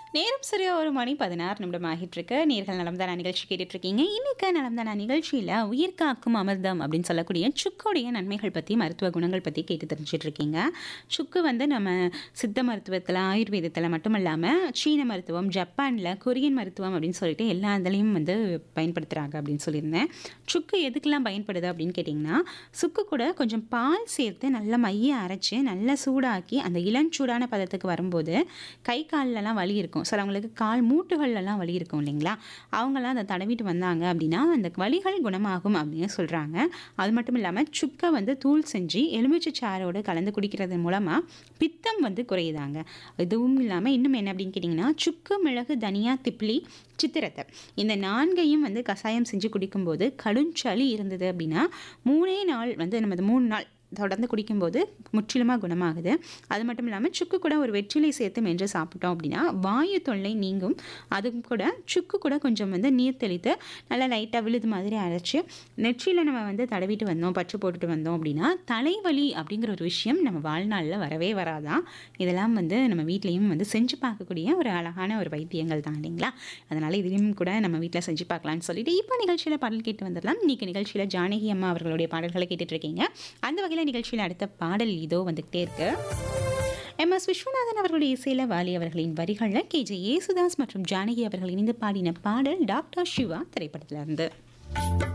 நேரம் சரியா ஒரு மணி பதினாறு நிமிடம் ஆகிட்டு இருக்கு நேர்கள் நலம்தானா நிகழ்ச்சி கேட்டுட்டு இருக்கீங்க இன்னைக்கு நலம்தானா நிகழ்ச்சியில உயிர் காக்கும் அமிர்தம் அப்படின்னு சொல்லக்கூடிய சுக்குடைய நன்மைகள் பத்தி மருத்துவ குணங்கள் பத்தி கேட்டு தெரிஞ்சிட்டு இருக்கீங்க சுக்கு வந்து நம்ம சித்த மருத்துவத்துல ஆயுர்வேதத்துல மட்டும் இல்லாம சீன மருத்துவம் ஜப்பான்ல கொரியன் மருத்துவம் அப்படின்னு சொல்லிட்டு எல்லா இதுலையும் வந்து பயன்படுத்துறாங்க அப்படின்னு சொல்லியிருந்தேன் சுக்கு எதுக்கெல்லாம் பயன்படுது அப்படின்னு கேட்டிங்கன்னா சுக்கு கூட கொஞ்சம் பால் சேர்த்து நல்லா மைய அரைச்சு நல்லா சூடாக்கி அந்த இளஞ்சூடான பதத்துக்கு வரும்போது கை கால்லலாம் வலி இருக்கும் சிலவங்களுக்கு கால் மூட்டுகள்லாம் வலி இருக்கும் இல்லைங்களா அவங்கெல்லாம் அதை தடவிட்டு வந்தாங்க அப்படின்னா அந்த வலிகள் குணமாகும் அப்படின்னு சொல்கிறாங்க அது மட்டும் இல்லாமல் சுக்கை வந்து தூள் செஞ்சு எலுமிச்சை சாரோடு கலந்து குடிக்கிறது மூலமாக பித்தம் வந்து குறையுதாங்க இதுவும் இல்லாமல் இன்னும் என்ன அப்படின்னு கேட்டிங்கன்னா சுக்கு மிளகு தனியா திப்ளி சித்திரத்தை இந்த நான்கையும் வந்து கஷாயம் செஞ்சு குடிக்கும்போது கடுஞ்சளி இருந்தது அப்படின்னா மூணே நாள் வந்து நம்ம மூணு நாள் தொடர்ந்து குடிக்கும்போது முற்றிலுமாக குணமாகுது அது மட்டும் இல்லாமல் சுக்கு கூட ஒரு வெற்றிலை சேர்த்து மென்று சாப்பிட்டோம் அப்படின்னா வாயு தொல்லை நீங்கும் அதுவும் கூட சுக்கு கூட கொஞ்சம் வந்து நீர் தெளித்து நல்லா லைட்டாக விழுது மாதிரி அரைச்சி நெற்றியில் நம்ம வந்து தடவிட்டு வந்தோம் பற்று போட்டுட்டு வந்தோம் அப்படின்னா தலைவலி அப்படிங்கிற ஒரு விஷயம் நம்ம வாழ்நாளில் வரவே வராதான் இதெல்லாம் வந்து நம்ம வீட்லேயும் வந்து செஞ்சு பார்க்கக்கூடிய ஒரு அழகான ஒரு வைத்தியங்கள் தான் இல்லைங்களா அதனால் இதையும் கூட நம்ம வீட்டில் செஞ்சு பார்க்கலாம்னு சொல்லிட்டு இப்போ நிகழ்ச்சியில் பாடல் கேட்டு வந்துடலாம் இன்னைக்கு நிகழ்ச்சியில் ஜானகி அம்மா அவர்களுடைய பாடல்களை கேட்டுட்டு இருக்கீங்க அந்த வகையில் நிகழ்ச்சியில் அடுத்த பாடல் இதோ வந்துகிட்டே இருக்கு எம் எஸ் விஸ்வநாதன் அவர்களுடைய இசையில வாலி அவர்களின் வரிகளில் கே ஜே ஏசுதாஸ் மற்றும் ஜானகி அவர்கள் இணைந்து பாடின பாடல் டாக்டர் சிவா திரைப்படத்துல இருந்து